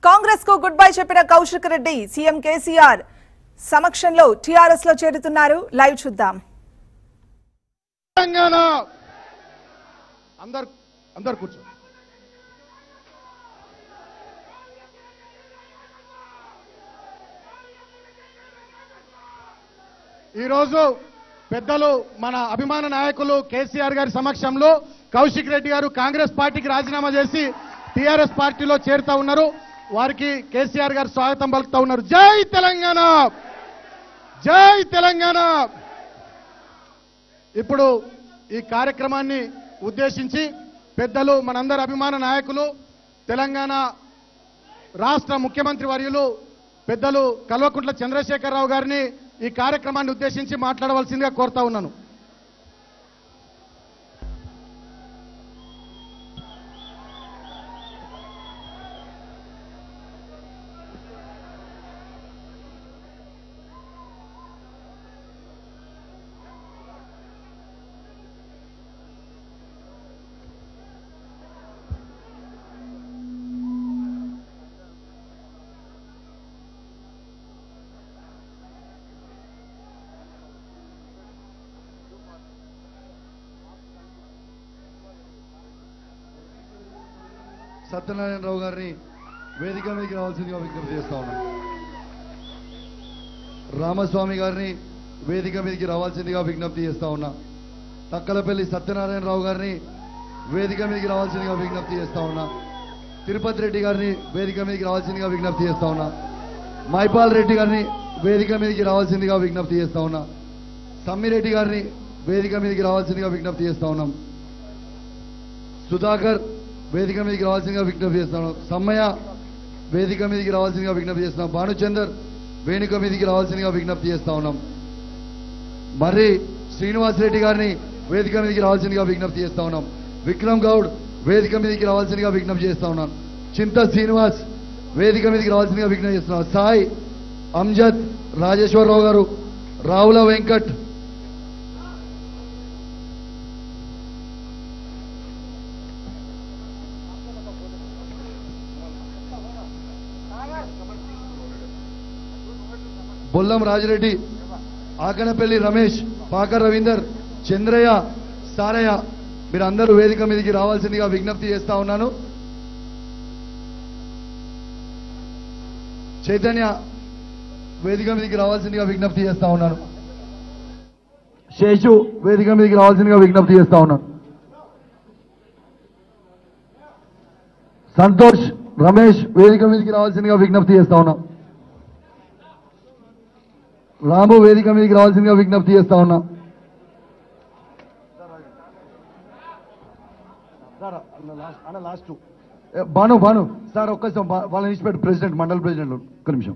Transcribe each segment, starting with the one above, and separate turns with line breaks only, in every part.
కాంగ్రెస్ కు good bye చెప్పిన Kaushik Reddy CM KCR సమక్షంలో టీఆర్ఎస్ లో చేరుతున్నారు లైవ్ చూద్దాం
తెలంగాణ అందరు అందరు కూర్చో ఈరోజు పెద్దలు మన అభిమాన నాయకులు కేసీఆర్ గారి సమక్షంలో కౌశిక్ రెడ్డి గారు కాంగ్రెస్ పార్టీకి రాజీనామా చేసి టీఆర్ఎస్ పార్టీలో చేరుతా ఉన్నారు వారికి కేసీఆర్ గారు స్వాగతం పలుకుతా ఉన్నారు జై తెలంగాణ జై తెలంగాణ ఇప్పుడు ఈ కార్యక్రమాన్ని ఉద్దేశించి పెద్దలు మనందరి అభిమాన నాయకులు తెలంగాణ రాష్ట్ర ముఖ్యమంత్రి వర్యులు పెద్దలు కల్వకుంట్ల చంద్రశేఖరరావు గారిని ఈ కార్యక్రమాన్ని ఉద్దేశించి మాట్లాడవలసిందిగా కోరుతా ఉన్నాను
సత్యనారాయణరావు గారిని వేదిక మీదకి రావాల్సిందిగా విజ్ఞప్తి చేస్తా ఉన్నాం రామస్వామి గారిని వేదిక మీదకి రావాల్సిందిగా విజ్ఞప్తి చేస్తా ఉన్నా తక్కలపల్లి సత్యనారాయణరావు గారిని వేదిక మీదకి రావాల్సిందిగా విజ్ఞప్తి చేస్తా ఉన్నా తిరుపతి రెడ్డి గారిని వేదిక మీదకి రావాల్సిందిగా విజ్ఞప్తి చేస్తా ఉన్నా మైపాల్ రెడ్డి గారిని వేదిక మీదకి రావాల్సిందిగా విజ్ఞప్తి చేస్తా ఉన్నా సమ్మిరెడ్డి గారిని వేదిక మీదకి రావాల్సిందిగా విజ్ఞప్తి చేస్తా ఉన్నాం సుధాకర్ వేదిక మీదకి రావాల్సిందిగా విజ్ఞప్తి చేస్తున్నాను సమ్మయ్య వేదిక మీదకి రావాల్సిందిగా విజ్ఞప్తి చేస్తున్నాం భానుచందర్ వేణుక మీదకి రావాల్సిందిగా విజ్ఞప్తి చేస్తా ఉన్నాం మరి శ్రీనివాసరెడ్డి గారిని వేదిక మీదకి రావాల్సిందిగా విజ్ఞప్తి చేస్తా ఉన్నాం విక్రమ్ గౌడ్ వేదిక మీదకి రావాల్సిందిగా విజ్ఞప్తి చేస్తా ఉన్నాం చింత శ్రీనివాస్ వేదిక మీదకి రావాల్సిందిగా విజ్ఞప్తి చేస్తున్నాం సాయి అంజద్ రాజేశ్వరరావు గారు రావుల వెంకట్ బొల్లం రాజిరెడ్డి ఆకనపల్లి రమేష్ పాక రవీందర్ చంద్రయ్య సారయ్య మీరు అందరూ వేదిక మీదకి రావాల్సిందిగా విజ్ఞప్తి చేస్తా ఉన్నాను చైతన్య వేదిక మీదకి రావాల్సిందిగా విజ్ఞప్తి చేస్తా ఉన్నాను శేషు వేదిక మీదకి రావాల్సిందిగా విజ్ఞప్తి చేస్తా ఉన్నాను సంతోష్ రమేష్ వేదిక మీదకి రావాల్సిందిగా విజ్ఞప్తి చేస్తా ఉన్నాం రాము వేదిక మీదకి రావాల్సిందిగా విజ్ఞప్తి చేస్తా ఉన్నా ఏ, భాను భాను సార్ ఒక్కసారి బా- వాళ్ళని ఇచ్చిపెట్టు ప్రెసిడెంట్ మండల ప్రెసిడెంట్ ఒక్క నిమిషం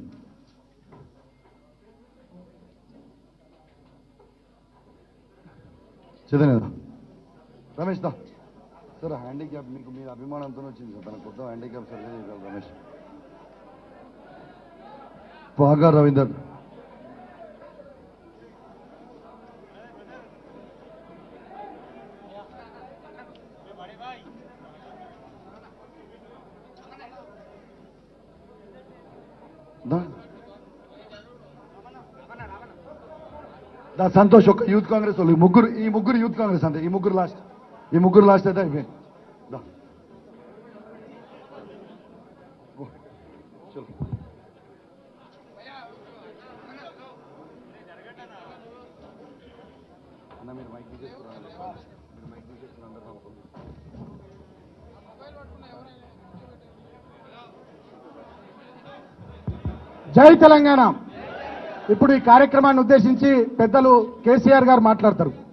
చదివిన రమేష్ దా సార్ హ్యాండిక్యాప్ మీకు మీ అభిమానంతో వచ్చింది సార్ తన కొత్త హ్యాండిక్యాప్ సర్జరీ చేయగలరు రమేష్ బాగా రవీందర్ దా. దా సంతోష్ ఒక యూత్ కాంగ్రెస్ వాళ్ళు ఈ ముగ్గురు ఈ ముగ్గురు యూత్ కాంగ్రెస్ అంతే ఈ ముగ్గురు లాస్ట్ ఈ ముగ్గురు లాస్ట్ అయితే అయిపోయింది దా. ఓ, చలో. అన్న మీరు మైక్ తీసేసుకురా మీరు మైక్ తీసేసుకురా అందరూ నా ముఖం చూసి.
జై తెలంగాణ ఇప్పుడు ఈ కార్యక్రమాన్ని ఉద్దేశించి పెద్దలు కేసీఆర్ గారు మాట్లాడతారు